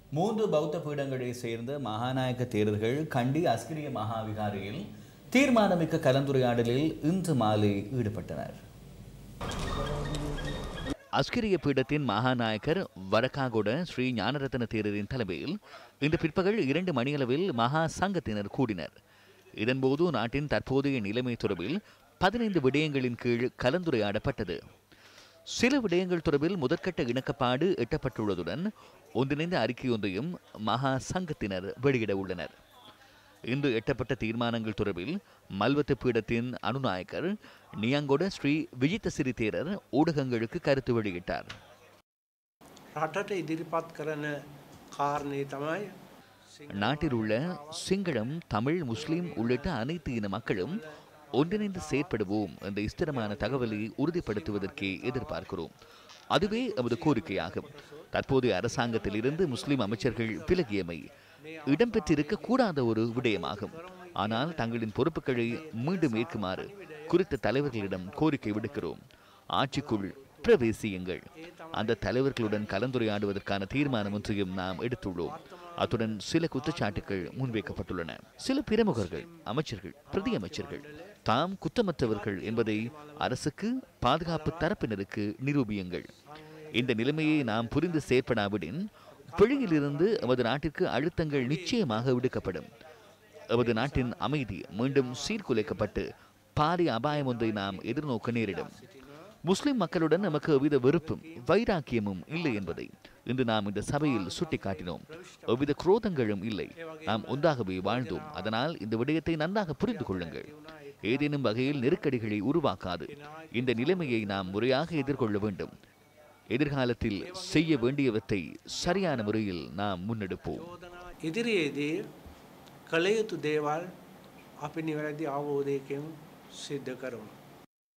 மூன்று பௌத்த பீடங்களை சேர்ந்த மகாநாயக்க தேரர்கள் கண்டி அஸ்கிரிய மகாவிகாரியில் தீர்மானமிக்க கலந்துரையாடலில் இன்று மாலை ஈடுபட்டனர் அஸ்கிரிய பீடத்தின் மகாநாயக்கர் வரக்காகுட ஸ்ரீ ஞானரத்ன தேரரின் தலைமையில் இன்று பிற்பகல் இரண்டு மணியளவில் மகா சங்கத்தினர் கூடினர் இதன்போது நாட்டின் தற்போதைய நிலைமை தொடர்பில் பதினைந்து விடயங்களின் கீழ் கலந்துரையாடப்பட்டது சில விடயங்கள் தொடர்பில் முதற்கட்ட இணக்கப்பாடு எட்டப்பட்டுள்ளதுடன் ஒன்றிணைந்த அறிக்கையொன்றையும் மகா சங்கத்தினர் வெளியிட உள்ளனர் இன்று எட்டப்பட்ட தீர்மானங்கள் தொடர்பில் மல்வத்து பீடத்தின் அனுநாயக்கர் நியாங்கொட ஸ்ரீ விஜித்த சிறி தேரர் ஊடகங்களுக்கு கருத்து வெளியிட்டார் රටට ඉදිරිපත් කරන කාරණය තමයි நாட்டில் உள்ள சிங்களம் தமிழ் முஸ்லிம் உள்ளிட்ட அனைத்து இன மக்களும் ஒன்றிணைந்து செயற்படுவோம் என்ற ஸ்திரமான தகவலை உறுதிப்படுத்துவதற்கே எதிர்பார்க்கிறோம் அதுவே எமது கோரிக்கையாகும் தற்போதைய அரசாங்கத்தில் இருந்து முஸ்லிம் அமைச்சர்கள் விலகியமை இடம்பெற்றிருக்க கூடாத ஒரு விடயமாகும் ஆனால் தங்களின் பொறுப்புகளை மீண்டும் ஏற்குமாறு குறித்த தலைவர்களிடம் கோரிக்கை விடுக்கிறோம் ஆட்சிக்குள் பிரவேசியுங்கள் அந்த தலைவர்களுடன் கலந்துரையாடுவதற்கான தீர்மானம் ஒன்றையும் நாம் எடுத்துள்ளோம் அத்துடன் சில குற்றச்சாட்டுகள் முன்வைக்கப்பட்டுள்ளன சில பிரமுகர்கள் அமைச்சர்கள் பிரதி அமைச்சர்கள் தாம் குற்றமற்றவர்கள் என்பதை அரசுக்கு பாதுகாப்பு தரப்பினருக்கு நிரூபியுங்கள் இந்த நிலைமையை நாம் புரிந்து செயற்படாவிடின் வெளியிலிருந்து எமது நாட்டிற்கு அழுத்தங்கள் நிச்சயமாக விடுக்கப்படும் எமது நாட்டின் அமைதி மீண்டும் சீர்குலைக்கப்பட்டு பாரிய அபாயம் ஒன்றை நாம் எதிர்நோக்க நேரிடும் முஸ்லிம் மக்களுடன் நமக்கு எவ்வித வெறுப்பும் வைராக்கியமும் இல்லை என்பதை இன்று நாம் இந்த சபையில் சுட்டிக்காட்டினோம் எவ்வித குரோதங்களும் இல்லை நாம் ஒன்றாகவே வாழ்ந்தோம் அதனால் இந்த விடயத்தை நன்றாக புரிந்து கொள்ளுங்கள் ஏதேனும் வகையில் நெருக்கடிகளை உருவாக்காது இந்த நிலைமையை நாம் முறையாக எதிர்கொள்ள வேண்டும் எதிர்காலத்தில் செய்ய வேண்டியவற்றை சரியான முறையில் நாம் முன்னெடுப்போம் ඉදිරියේදී කළ යුතු දේවල් අපි නිවැරදි අවබෝධයකින් සිද්ධ කරමු.